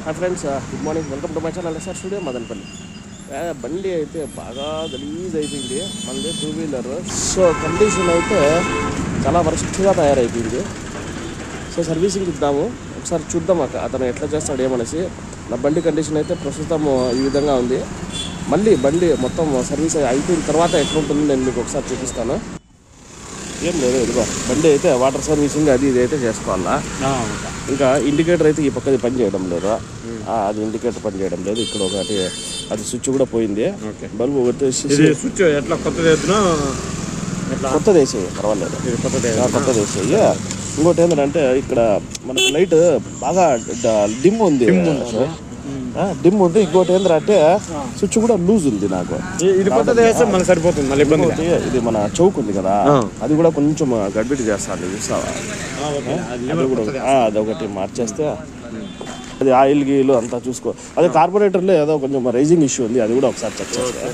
Hi friends good morning welcome to my channel sir studio Madanapalle ఆ, బండి అయితే బాగా గలీజ్ అయిపోయింది మనది టూ వీలర్ సో కండిషన్ అయితే చాలా వరస్ట్గా తయారైపోయింది సో సర్వీసింగ్ ఇద్దాము ఒకసారి చూద్దాం అక్క అతను ఎట్లా చేస్తాడు ఏమనేసి నా బండి కండిషన్ అయితే ప్రస్తుతం ఈ విధంగా ఉంది మళ్ళీ బండి మొత్తం సర్వీస్ అయిపోయిన తర్వాత ఎట్లా ఉంటుందో నేను మీకు ఒకసారి చూపిస్తాను ఏం లేదు ఇదిగో బండి అయితే వాటర్ సర్వీసింగ్ అది ఇది అయితే చేసుకోవాలా ఇంకా ఇండికేటర్ అయితే ఈ పక్కది పని చేయడం లేదు ఆ, అది ఇండికేటర్ పని చేయడం లేదు ఇక్కడ ఒకటి అది స్విచ్ కూడా పోయింది ఓకే బల్బు వచ్చేసి ఇది స్విచ్ ఎట్లా కొత్తది ఎత్తునా ఎట్లా కొత్తది వేసేయి పర్వాలేదు ఇది కొత్తది ఆ, కొత్తది వేసేయి ఇంకోటి ఏంటంటే ఇక్కడ మనకు లైట్ బాగా డిమ్ ఉంది డిమ్ ఉంది ఇంకోటి ఏంటంటే స్విచ్ కూడా లూజ్ ఉంది నాకు ఇ- ఇది కొత్తది వేస్తే మనకు సరిపోతుంది మళ్ళీ ఇబ్బంది ఇంకోటి ఇది మన చౌక్ ఉంది కదా ఆ. అది కూడా కొంచెం గడ్బిటి చేస్తాను చూస్తావా అది కూడా ఆ, అదొకటి మార్చేస్తే అది ఆయిల్ గీలు అంతా చూసుకో అదే కార్పొరేటర్లో ఏదో కొంచెం రైజింగ్ ఇష్యూ ఉంది అది కూడా ఒకసారి చెక్ చేస్తే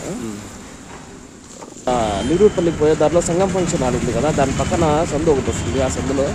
ఆ, నిరూపల్లికి పోయే దారిలో సంగం ఫంక్షన్ హాల్ ఉంది కదా దాని పక్కన సందు ఒకటి వస్తుంది ఆ సందులో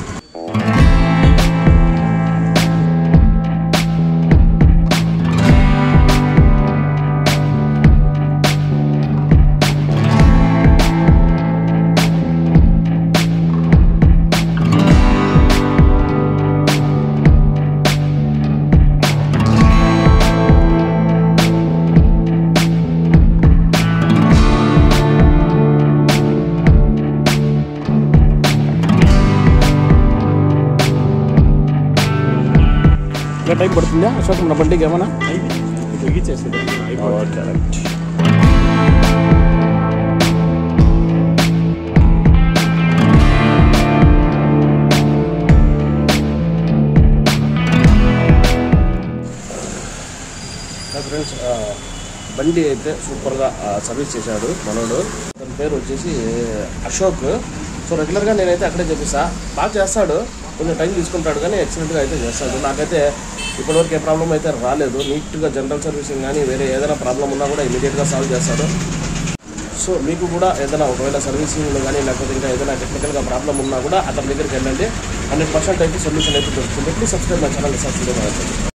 ఇంకా టైం పడుతుందా అశోక్ మన బండికి ఏమన్నా బిగించేసేది ఓకే రైట్ ఫ్రెండ్స్ బండి అయితే సూపర్గా సర్వీస్ చేశాడు మనోడు అతని పేరు వచ్చేసి అశోక్ సో రెగ్యులర్గా నేనైతే అక్కడే చెప్పిస్తా బాగా చేస్తాడు కొంచెం టైం తీసుకుంటాడు కానీ ఎక్సలెంట్గా అయితే చేస్తాడు నాకైతే ఇప్పటివరకు ఏ ప్రాబ్లం అయితే రాలేదు నీట్గా జనరల్ సర్వీసింగ్ కానీ వేరే ఏదైనా ప్రాబ్లం ఉన్నా కూడా ఇమీడియట్గా సాల్వ్ చేస్తాడు సో మీకు కూడా ఏదైనా ఒకవేళ సర్వీసింగ్లో కానీ లేకపోతే ఇంకా ఏదైనా టెక్నికల్గా ప్రాబ్లం ఉన్నా కూడా అతని దగ్గరికి వెళ్ళండి హండ్రెడ్ పర్సెంట్ అయితే సొల్యూషన్ అయితే దొరుకుతుంది please subscribe my channel subscribe